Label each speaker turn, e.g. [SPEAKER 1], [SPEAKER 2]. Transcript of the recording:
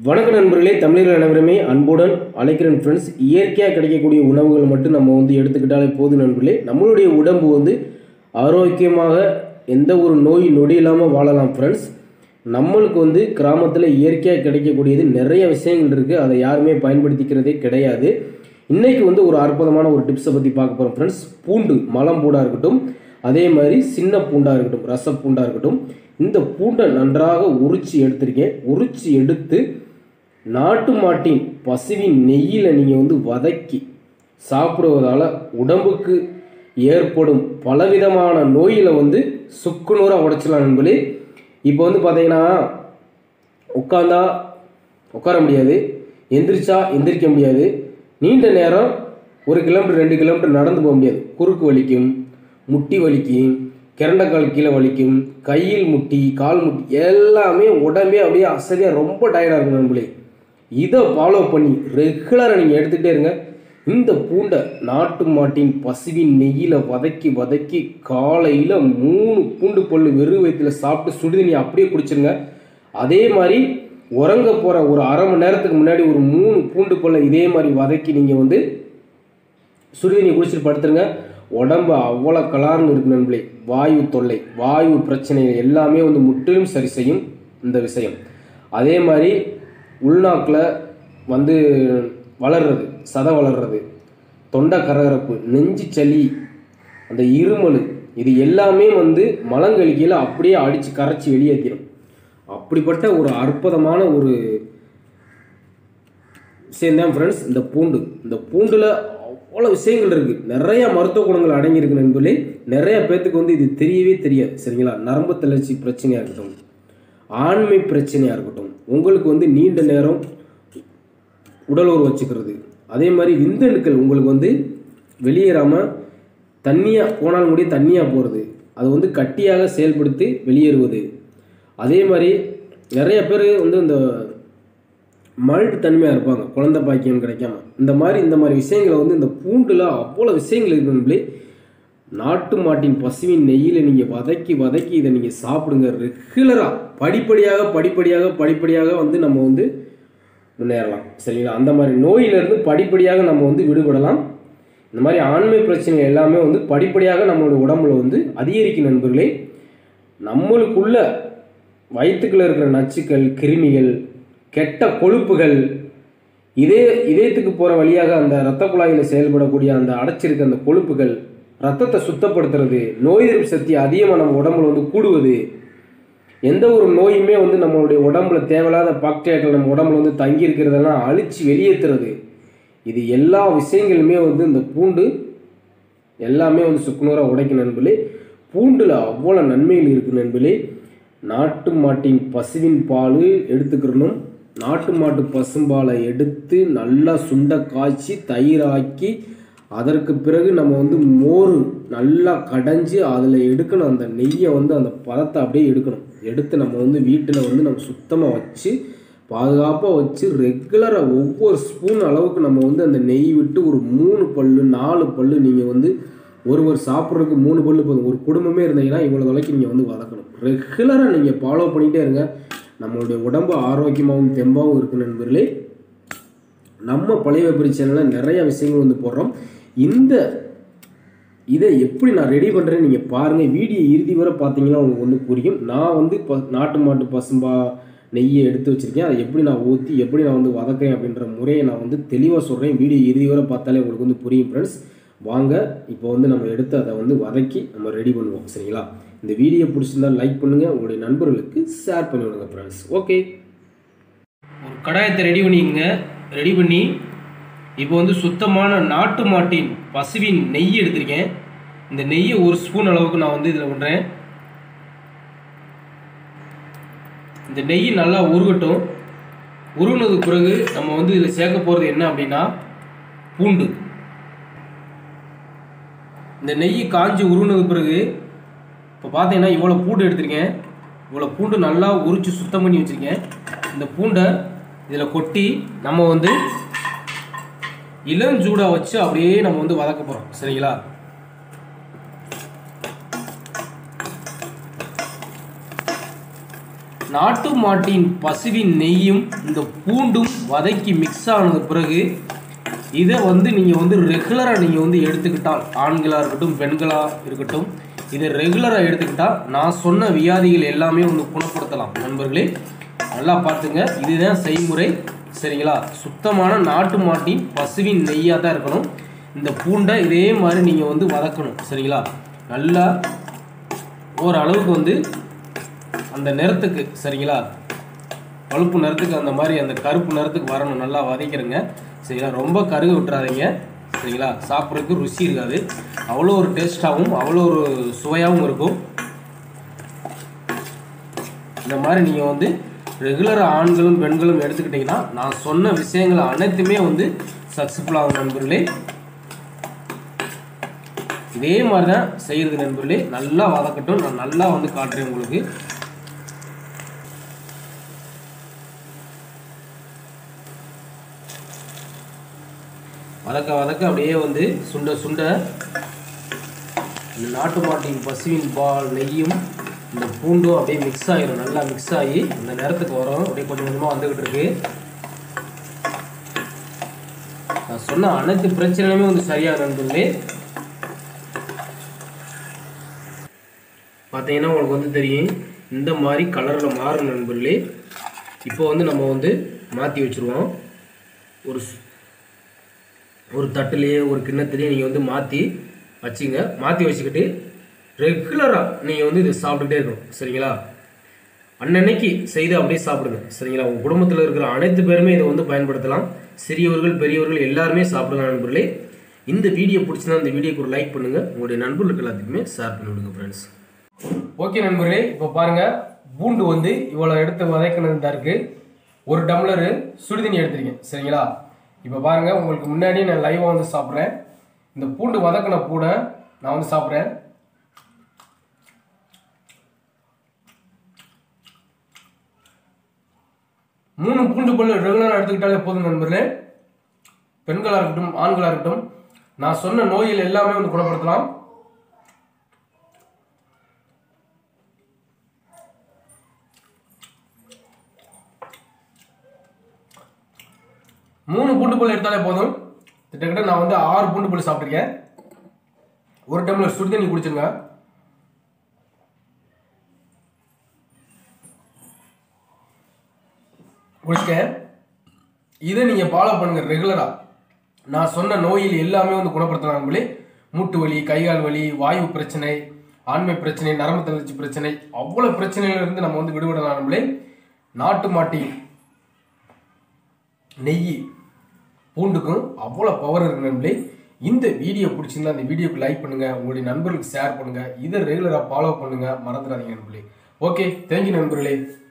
[SPEAKER 1] வணக்க நண்பர்களே தமிழர்கள் அனைவருமே அன்புடன் அழைக்கிறேன் ஃப்ரெண்ட்ஸ் இயற்கையாக கிடைக்கக்கூடிய உணவுகள் மட்டும் நம்ம வந்து எடுத்துக்கிட்டாலே போதும் நண்பர்களே நம்மளுடைய உடம்பு வந்து ஆரோக்கியமாக எந்த ஒரு நோய் நொடி இல்லாமல் வாழலாம் ஃப்ரெண்ட்ஸ் நம்மளுக்கு வந்து கிராமத்தில் இயற்கையாக கிடைக்கக்கூடியது நிறைய விஷயங்கள் இருக்குது அதை யாருமே பயன்படுத்திக்கிறதே கிடையாது இன்னைக்கு வந்து ஒரு அற்புதமான ஒரு டிப்ஸை பற்றி பார்க்க போகிறோம் ஃப்ரெண்ட்ஸ் பூண்டு மலம் பூண்டாக இருக்கட்டும் அதே மாதிரி சின்ன பூண்டாக இருக்கட்டும் ரச பூண்டாக இருக்கட்டும் இந்த பூண்டை நன்றாக உரிச்சு எடுத்திருக்கேன் உரிச்சு எடுத்து நாட்டு மாட்டின் பசுவின் நெய்யில் நீங்கள் வந்து வதக்கி சாப்பிடுவதால் உடம்புக்கு ஏற்படும் பலவிதமான நோயில் வந்து சுக்குநூறாக உடைச்சலாம் நண்பர்களே இப்போ வந்து பார்த்தீங்கன்னா உட்காந்தா உட்கார முடியாது எந்திரிச்சா எந்திரிக்க முடியாது நீண்ட நேரம் ஒரு கிலோமீட்டர் ரெண்டு கிலோமீட்டர் நடந்து போக முடியாது குறுக்கு வலிக்கும் முட்டி வலிக்கும் கிரண்டக்கால் கீழே வலிக்கும் கையில் முட்டி கால் முட்டி எல்லாமே உடம்பே அப்படியே அசதியாக ரொம்ப டயர்டாக இருக்கும் நண்பர்களே இதை ஃபாலோ பண்ணி ரெகுலராக நீங்கள் எடுத்துகிட்டே இருங்க இந்த பூண்டை நாட்டு மாட்டின் பசுவின் நெய்யில் வதக்கி வதக்கி காலையில் மூணு பூண்டு பல்லு வெறும் வயிற்றில் சாப்பிட்டு சுடுதண்ணி அப்படியே குடிச்சிருங்க அதே மாதிரி உறங்க போகிற ஒரு அரை மணி நேரத்துக்கு முன்னாடி ஒரு மூணு பூண்டு பல்லை இதே மாதிரி வதக்கி நீங்கள் வந்து சுடுதண்ணி குடிச்சிட்டு படுத்துருங்க உடம்பு அவ்வளோ கலார்னு இருக்கு நண்பர்களே வாயு தொல்லை வாயு பிரச்சனைகள் எல்லாமே வந்து முற்றிலும் சரி செய்யும் இந்த விஷயம் அதே மாதிரி உள்நாக்கில் வந்து வளர்றது சதை வளர்றது தொண்டை கரகரப்பு நெஞ்சு சளி அந்த இருமல் இது எல்லாமே வந்து மலங்கழிக்கையில் அப்படியே அடித்து கரைச்சி வெளியேற்றிடும் அப்படிப்பட்ட ஒரு அற்புதமான ஒரு விஷயம்தான் ஃப்ரெண்ட்ஸ் இந்த பூண்டு இந்த பூண்டில் அவ்வளோ விஷயங்கள் இருக்குது நிறைய மருத்துவ குணங்கள் அடங்கியிருக்கு நண்பர்களே நிறைய பேர்த்துக்கு வந்து இது தெரியவே தெரியாது சரிங்களா நரம்பு தளர்ச்சி பிரச்சனையாக இருக்கட்டும் ஆண்மை பிரச்சனையாக இருக்கட்டும் உங்களுக்கு வந்து நீண்ட நேரம் உடல் உறவு வச்சுக்கிறது அதே மாதிரி விந்தணுக்கள் உங்களுக்கு வந்து வெளியேறாமல் தண்ணியாக போனால் முடிய தண்ணியாக போகிறது அது வந்து கட்டியாக செயல்படுத்தி வெளியேறுவது அதே மாதிரி நிறைய பேர் வந்து இந்த மல்ட் தன்மையாக இருப்பாங்க குழந்தை பாக்கியம் கிடைக்காம இந்த மாதிரி இந்த மாதிரி விஷயங்களை வந்து இந்த பூண்டில் அவ்வளோ விஷயங்கள் இருக்குங்களே நாட்டு மாட்டின் பசுவின் நெய்யில் நீங்கள் வதக்கி வதக்கி இதை நீங்கள் சாப்பிடுங்க ரெகுலராக படிப்படியாக படிப்படியாக படிப்படியாக வந்து நம்ம வந்து முன்னேறலாம் சரிங்களா அந்த மாதிரி நோயிலிருந்து படிப்படியாக நம்ம வந்து விடுபடலாம் இந்த மாதிரி ஆண்மை பிரச்சனை எல்லாமே வந்து படிப்படியாக நம்மளோட உடம்புல வந்து அதிகரிக்கும் நண்பர்களே நம்மளுக்குள்ள வயிற்றுக்குள்ள இருக்கிற நச்சுக்கள் கிருமிகள் கெட்ட கொழுப்புகள் இதே இதயத்துக்கு போகிற வழியாக அந்த இரத்த குழாயில் செயல்படக்கூடிய அந்த அடைச்சிருக்க அந்த கொழுப்புகள் ரத்தத்தை சுத்தப்படுத்துறது நோய் எதிர்ப்பு சக்தி அதிகமாக நம்ம உடம்புல வந்து கூடுவது எந்த ஒரு நோயுமே வந்து நம்மளுடைய உடம்புல தேவையில்லாத பாக்டீரியாக்கள் நம்ம உடம்புல வந்து தங்கி இருக்கிறதெல்லாம் அழிச்சு வெளியேற்றுறது இது எல்லா விஷயங்களுமே வந்து இந்த பூண்டு எல்லாமே வந்து சுக்குநூறாக உடைக்கும் நண்பர்களே பூண்டில் அவ்வளோ நன்மைகள் இருக்குது நண்பர்களே நாட்டு மாட்டின் பசுவின் பால் எடுத்துக்கிறணும் நாட்டு மாட்டு பசும்பாலை எடுத்து நல்லா சுண்ட காய்ச்சி தயிராக்கி அதற்கு பிறகு நம்ம வந்து மோர் நல்லா கடைஞ்சி அதில் எடுக்கணும் அந்த நெய்யை வந்து அந்த பதத்தை அப்படியே எடுக்கணும் எடுத்து நம்ம வந்து வீட்டில் வந்து நம்ம சுத்தமாக வச்சு பாதுகாப்பாக வச்சு ரெகுலராக ஒவ்வொரு ஸ்பூன் அளவுக்கு நம்ம வந்து அந்த நெய் விட்டு ஒரு மூணு பல்லு நாலு பல்லு நீங்கள் வந்து ஒருவர் சாப்பிட்றதுக்கு மூணு பல்லு போதும் ஒரு குடும்பமே இருந்தீங்கன்னா இவ்வளோ விலைக்கு நீங்கள் வந்து வதக்கணும் ரெகுலராக நீங்கள் ஃபாலோ பண்ணிகிட்டே இருங்க நம்மளுடைய உடம்பு ஆரோக்கியமாகவும் தெம்பாகவும் இருக்கு நண்பர்களே நம்ம பழைய வெப்பரி சேனலில் நிறைய விஷயங்கள் வந்து போடுறோம் இந்த இதை எப்படி நான் ரெடி பண்ணுறேன்னு நீங்கள் பாருங்கள் வீடியோ இறுதி வரை பார்த்தீங்கன்னா உங்களுக்கு வந்து புரியும் நான் வந்து ப நாட்டு மாட்டு பசும்பா நெய்யை எடுத்து வச்சுருக்கேன் அதை எப்படி நான் ஊற்றி எப்படி நான் வந்து வதக்கிறேன் அப்படின்ற முறையை நான் வந்து தெளிவாக சொல்கிறேன் வீடியோ இறுதி வரை பார்த்தாலே உங்களுக்கு வந்து புரியும் ஃப்ரெண்ட்ஸ் வாங்க இப்போ வந்து நம்ம எடுத்து அதை வந்து வதக்கி நம்ம ரெடி பண்ணுவோம் சரிங்களா இந்த வீடியோ பிடிச்சிருந்தா லைக் பண்ணுங்கள் உங்களுடைய நண்பர்களுக்கு ஷேர் பண்ணி விடுங்க ஃப்ரெண்ட்ஸ் ஓகே ஒரு கடாயத்தை ரெடி பண்ணிக்கங்க ரெடி பண்ணி இப்போ வந்து சுத்தமான நாட்டு மாட்டின் பசுவின் நெய் எடுத்திருக்கேன் இந்த நெய்யை ஒரு ஸ்பூன் அளவுக்கு நான் வந்து இதில் விடுறேன் இந்த நெய் நல்லா உருகட்டும் உருகினதுக்கு பிறகு நம்ம வந்து இதில் சேர்க்க போகிறது என்ன அப்படின்னா பூண்டு இந்த நெய் காஞ்சி உருகினதுக்கு பிறகு இப்போ பார்த்தீங்கன்னா இவ்வளோ பூண்டு எடுத்திருக்கேன் இவ்வளோ பூண்டு நல்லா உரித்து சுத்தம் பண்ணி வச்சுருக்கேன் இந்த பூண்டை இதில் கொட்டி நம்ம வந்து இளஞ்சூடாக வச்சு அப்படியே நம்ம வந்து வதக்க போகிறோம் சரிங்களா நாட்டு மாட்டின் பசுவின் நெய்யும் இந்த பூண்டும் வதக்கி மிக்ஸ் ஆனது பிறகு இதை வந்து நீங்கள் வந்து ரெகுலராக நீங்கள் வந்து எடுத்துக்கிட்டால் ஆண்களாக இருக்கட்டும் பெண்களாக இருக்கட்டும் இதை ரெகுலராக எடுத்துக்கிட்டால் நான் சொன்ன வியாதிகள் எல்லாமே வந்து குணப்படுத்தலாம் நண்பர்களே நல்லா பார்த்துங்க இதுதான் செய்முறை சரிங்களா சுத்தமான நாட்டு மாட்டின் பசுவின் நெய்யாக தான் இருக்கணும் இந்த பூண்டை இதே மாதிரி நீங்கள் வந்து வதக்கணும் சரிங்களா நல்லா ஓரளவுக்கு வந்து அந்த நிறத்துக்கு சரிங்களா பழுப்பு நிறத்துக்கு அந்த மாதிரி அந்த கருப்பு நிறத்துக்கு வரணும் நல்லா வதக்கிறங்க சரிங்களா ரொம்ப கருக விட்டுறாதீங்க சரிங்களா சாப்பிட்றதுக்கு ருசி இருக்காது அவ்வளோ ஒரு டேஸ்ட்டாகவும் அவ்வளோ ஒரு சுவையாகவும் இருக்கும் இந்த மாதிரி நீங்கள் வந்து ரெகுலர் ஆண்களும் பெண்களும் எடுத்துக்கிட்டிங்கன்னா நான் சொன்ன விஷயங்கள் அனைத்துமே வந்து சக்ஸஸ்ஃபுல் ஆகும் நண்பர்களே இதே மாதிரி தான் செய்கிறது நண்பர்களே நல்லா வதக்கட்டும் நான் நல்லா வந்து காட்டுறேன் உங்களுக்கு வதக்க வதக்க அப்படியே வந்து சுண்ட சுண்ட இந்த நாட்டு மாட்டின் பசுவின் பால் நெய்யும் இந்த பூண்டும் அப்படியே மிக்ஸ் ஆகிரும் நல்லா மிக்ஸ் ஆகி இந்த நேரத்துக்கு வரும் அப்படியே கொஞ்சம் கொஞ்சமாக வந்துக்கிட்டு இருக்கு நான் சொன்ன அனைத்து பிரச்சனையுமே வந்து சரியாக நண்பர்களே பார்த்தீங்கன்னா உங்களுக்கு வந்து தெரியும் இந்த மாதிரி கலரில் மாறும் நண்பர்களே இப்போ வந்து நம்ம வந்து மாற்றி வச்சுருவோம் ஒரு சு- ஒரு தட்டுலேயே ஒரு கிண்ணத்துலேயே நீங்கள் வந்து மாற்றி வச்சுங்க மாற்றி வச்சுக்கிட்டு ரெகுலராக நீங்கள் வந்து இதை சாப்பிட்டுட்டே இருக்கணும் சரிங்களா அன்னன்னைக்கு செய்து அப்படியே சாப்பிடுங்க சரிங்களா உங்கள் குடும்பத்தில் இருக்கிற அனைத்து பேருமே இதை வந்து பயன்படுத்தலாம் சிறியவர்கள் பெரியவர்கள் எல்லாருமே சாப்பிடலாம் நண்பர்களே இந்த வீடியோ பிடிச்சினா இந்த வீடியோக்கு ஒரு லைக் பண்ணுங்கள் உங்களுடைய நண்பர்களுக்கு எல்லாத்துக்குமே ஷேர் பண்ணி விடுங்க ஃப்ரெண்ட்ஸ் ஓகே நண்பர்களே இப்போ பாருங்க பூண்டு வந்து இவ்வளோ எடுத்து வதக்கினது தான் இருக்கு ஒரு டம்ளரு சுடுதண்ணி எடுத்துருக்கேன் சரிங்களா இப்போ பாருங்க உங்களுக்கு முன்னாடியே நான் லைவாக வந்து சாப்பிட்றேன் இந்த பூண்டு வதக்கின பூனை நான் வந்து சாப்பிட்றேன் மூணு பூண்டு பல் ரெகுலராக எடுத்துக்கிட்டாலே போதும் நண்பர்களே பெண்களாக இருக்கட்டும் ஆண்களாக இருக்கட்டும் நான் சொன்ன நோய்கள் எல்லாமே வந்து குணப்படுத்தலாம் மூணு பூண்டு பல் எடுத்தாலே போதும் கிட்டத்தட்ட நான் வந்து ஆறு பூண்டு பல் சாப்பிட்ருக்கேன் ஒரு டம்ளர் சுடு தண்ணி குடிச்சுங்க குடிச்சிட்டேன் இதை நீங்கள் ஃபாலோ பண்ணுங்க ரெகுலராக நான் சொன்ன நோயில் எல்லாமே வந்து குணப்படுத்தலாம் நம்மளே மூட்டு வலி கைகால் வலி வாயு பிரச்சனை ஆண்மை பிரச்சனை நரம்பு தளர்ச்சி பிரச்சனை அவ்வளோ பிரச்சனையிலிருந்து நம்ம வந்து விடுபடலாம் நம்மளே நாட்டு மாட்டி நெய் பூண்டுக்கும் அவ்வளோ பவர் இருக்கு நண்பர்களே இந்த வீடியோ பிடிச்சிருந்தா அந்த வீடியோக்கு லைக் பண்ணுங்க உங்களுடைய நண்பர்களுக்கு ஷேர் பண்ணுங்க இதை ரெகுலராக ஃபாலோ பண்ணுங்க மறந்துடாதீங்க நண்பர்களே ஓகே தேங்க்யூ நண்பர்களே